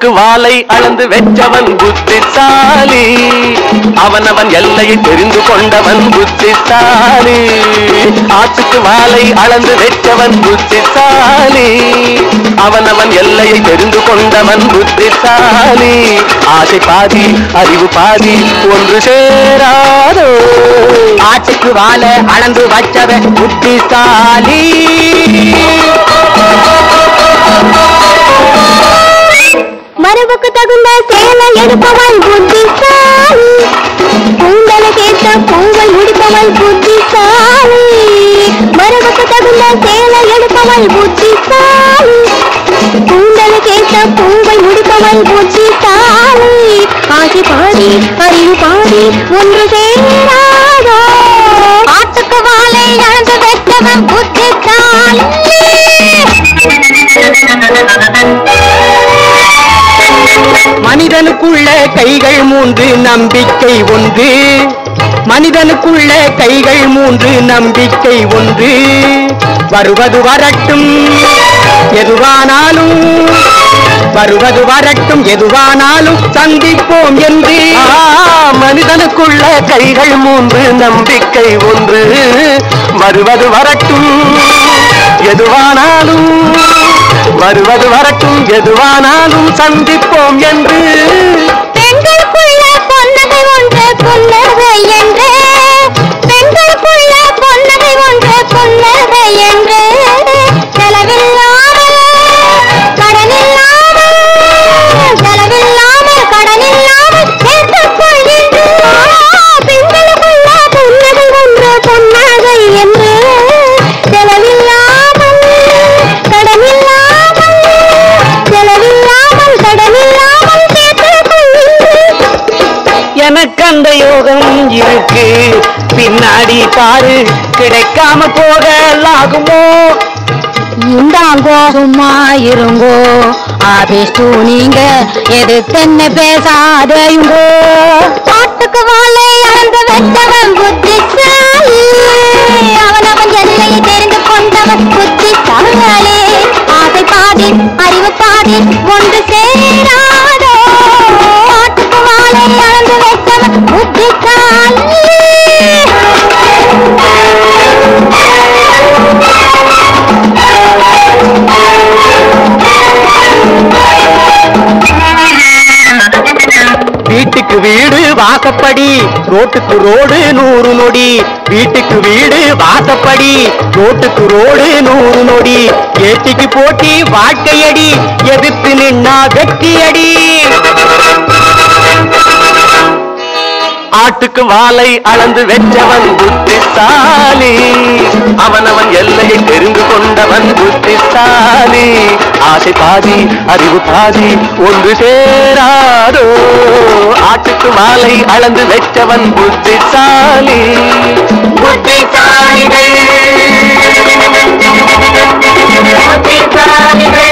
ஆட்டுக்கு வாளை அளந்து வெச்சவன் புத்திசாலி அவனவன் எல்லையை தெரிந்து கொண்டவன் புத்திசாலி ஆட்டுக்கு வாளை அளந்து வெச்சவன் புத்திசாலி அவனவன் எல்லையை தெரிந்து கொண்டவன் புத்திசாலி ஆசை பாதி அறிவு பாதி ஒன்று சேராதோ ஆட்டுக்கு வாழ அளந்து வச்சவன் புத்திசாலி மரபுக்கு தகுந்த சேலை எடுப்பவன் புத்திசாலி உங்களுக்கேற்ற பூவை முடிப்பவன் புத்திசாலி மரபுக்கு தகுந்த சேலை எடுப்பவன் புத்திசாலி உங்களுக்கேற்ற பூவை முடிப்பவன் புத்திசாலி ஆசி பாடி அறிவு பாடி ஒன்று சேராதோ ஆட்டுக்கு வாழை நடந்து பெற்றவன் புத்திசாலி மனிதனுக்குள்ள கைகள் மூன்று நம்பிக்கை ஒன்று மனிதனுக்குள்ள கைகள் மூன்று நம்பிக்கை ஒன்று வருவது வரட்டும் எதுவானாலும் வருவது வரட்டும் எதுவானாலும் சந்திப்போம் என்று ஆ, மனிதனுக்குள்ள கைகள் மூன்று நம்பிக்கை ஒன்று வருவது வரட்டும் எதுவானாலும் வருவது வரட்டும் எதுவானாலும் சந்திப்போம் என்று பெண்களுக்குள்ள பொன்னகை ஒன்று புன்னகை என்று பெண்களுக்குள்ள பொன்னகை ஒன்று புன்னகை என்று செலவில்லாமல் கடனில்லாமல் செலவில்லாமல் கடனில்லாமல் சேர்த்துக் கொள்கின்றோம் பெண்களுக்குள்ள புன்னகை ஒன்று புன்னகை என்று செலவில்லாமல் கடனில்லாமல் செலவில்லாமல் கடனில்லாமல் சேர்த்துக் கொள்கின்றோம் எனக்கு அந்த யோகம் இருக்கு பின்னாடி பாரு கிடைக்காம போகலாகுமோ இந்தாங்கோ சும்மா இருங்கோ ஆபீஸ்டு நீங்க எது தென்ன பேசாதேயுங்கோ பாட்டுக்கு வாழை அளந்து வெட்டவன் புத்திசாலி அவனவன் எல்லையை தெரிந்து கொண்டவன் புத்திசாலி ஆசை பாதி அறிவு பாதி ஒன்று சேராதோ பாட்டுக்கு வாழை அளந்து வெட்டவன் வீட்டுக்கு வீடு வாசப்படி ரோட்டுக்கு ரோடு நூறு நொடி வீட்டுக்கு வீடு வாசப்படி ரோட்டுக்கு ரோடு நூறு நொடி ஏட்டிக்கு போட்டி வாழ்க்கையடி எதிர்த்து நின்னா வெற்றியடி ஆட்டுக்கு வாளை அளந்து வெச்சவன் புத்திசாலி அவனவன் எல்லையை தெரிந்து கொண்டவன் புத்திசாலி ஆசை பாதி அறிவு பாதி ஒன்று சேராதோ ஆட்டுக்கு வாளை அளந்து வெச்சவன் புத்திசாலி புத்திசாலிகள் புத்திசாலிகள்